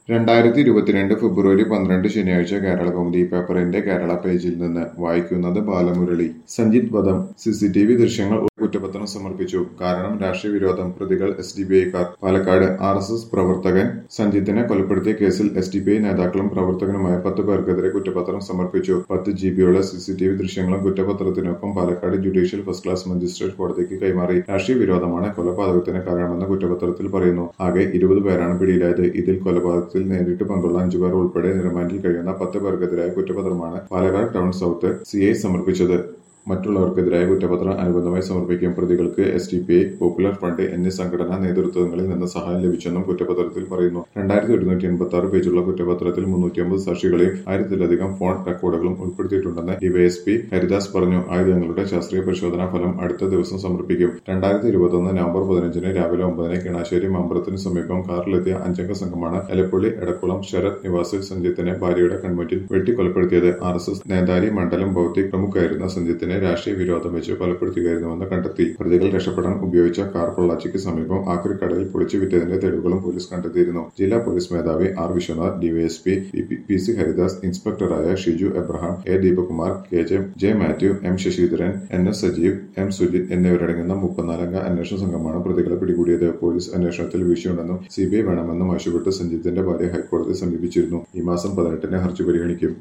രണ്ടായിരത്തി ഇരുപത്തിരണ്ട് ഫെബ്രുവരി പന്ത്രണ്ട് ശനിയാഴ്ച കേരള കൗമുദി പേപ്പറിന്റെ കേരള പേജിൽ നിന്ന് വായിക്കുന്നത് ബാലമുരളി സഞ്ജിത് വധം സിസിടിവി ദൃശ്യങ്ങൾ കുറ്റപത്രം സമർപ്പിച്ചു കാരണം രാഷ്ട്രീയ വിരോധം പ്രതികൾ എസ് ഡി ബി ഐക്കാർ പാലക്കാട് ആർ എസ് എസ് പ്രവർത്തകൻ സഞ്ജിത്തിനെ കൊലപ്പെടുത്തിയ കേസിൽ എസ് ഡി ബി ഐ നേതാക്കളും പ്രവർത്തകനുമായ പത്ത് പേർക്കെതിരെ കുറ്റപത്രം സമർപ്പിച്ചു പത്ത് ജി ബിയുള്ള സിസിടിവി ദൃശ്യങ്ങളും കുറ്റപത്രത്തിനൊപ്പം Palakkad judicial first class magistrate കോടതിക്ക് കൈമാറി രാഷ്ട്രീയ വിരോധമാണ് കൊലപാതകത്തിന് കാരണമെന്ന് കുറ്റപത്രത്തിൽ പറയുന്നു ആകെ ഇരുപത് പേരാണ് പിടിയിലായത് ഇതിൽ കൊലപാതകത്തിൽ നേരിട്ട് പങ്കുള്ള അഞ്ചുപേർ ഉൾപ്പെടെ റിമാൻഡിൽ കഴിയുന്ന പത്ത് പേർക്കെതിരായ കുറ്റപത്രമാണ് Palakkad town south C I സമർപ്പിച്ചത് മറ്റുള്ളവർക്കെതിരായ കുറ്റപത്രം അനുബന്ധമായി സമർപ്പിക്കും പ്രതികൾക്ക് S D P I popular front എന്നീ സംഘടനാ നേതൃത്വങ്ങളിൽ നിന്ന് സഹായം ലഭിച്ചെന്നും കുറ്റപത്രത്തിൽ പറയുന്നു രണ്ടായിരത്തി ഒരുന്നൂറ്റി എൺപത്തി ആറ് പേജുള്ള കുറ്റപത്രത്തിൽ മുന്നൂറ്റി അമ്പത് സാക്ഷികളെയും ആയിരത്തിലധികം ഫോൺ റെക്കോർഡുകളും ഉൾപ്പെടുത്തിയിട്ടുണ്ടെന്ന് ഡിവൈഎസ്പി ഹരിദാസ് പറഞ്ഞു ആയുധങ്ങളുടെ ശാസ്ത്രീയ പരിശോധനാ ഫലം അടുത്ത ദിവസം സമർപ്പിക്കും രണ്ടായിരത്തി ഇരുപത്തൊന്ന് നവംബർ പതിനഞ്ചിന് രാവിലെ ഒമ്പതിന് കിണാശ്ശേരി മമ്പറത്തിന് സമീപം കാറിലെത്തിയ അഞ്ചംഗ സംഘമാണ് എലപ്പുള്ളി എടക്കുളം ശരത് നിവാസിൽ സഞ്ജിത്തിനെ ഭാര്യയുടെ കൺമുറ്റിൽ വെട്ടിക്കൊലപ്പെടുത്തിയത് ആർ എസ് എസ് നേതാരി മണ്ഡലം ഭൌതിക് പ്രമുഖായിരുന്ന സഞ്ജിത്തിനെ രാഷ്ട്രീയ വിരോധം വെച്ച് കൊലപ്പെടുത്തുകയായിരുന്നുവെന്ന് കണ്ടെത്തി പ്രതികൾ രക്ഷപ്പെടാൻ ഉപയോഗിച്ച കാർ പൊള്ളാച്ചിക്ക് സമീപം ആക്രിക്കടയിൽ പൊളിച്ചു വിറ്റതിന്റെ തെളിവുകളും പോലീസ് കണ്ടെത്തിയിരുന്നു ജില്ലാ പോലീസ് മേധാവി R Viswanath DYSP P C Haridas ഇൻസ്പെക്ടറായ Shiju Abraham A Deepakumar K J J Mathew M Sasidharan N S Sajeev M Sujith എന്നിവരടങ്ങുന്ന മുപ്പത്തിനാലംഗ അന്വേഷണ സംഘമാണ് പ്രതികളെ പിടികൂടിയത് പോലീസ് അന്വേഷണത്തിൽ വീഴ്ചയുണ്ടെന്നും സിബിഐ വേണമെന്നും ആവശ്യപ്പെട്ട് സഞ്ജിത്തിന്റെ ഭാര്യ ഹൈക്കോടതിയെ സമീപിച്ചിരുന്നു ഈ മാസം പതിനെട്ടിന് ഹർജി പരിഗണിക്കും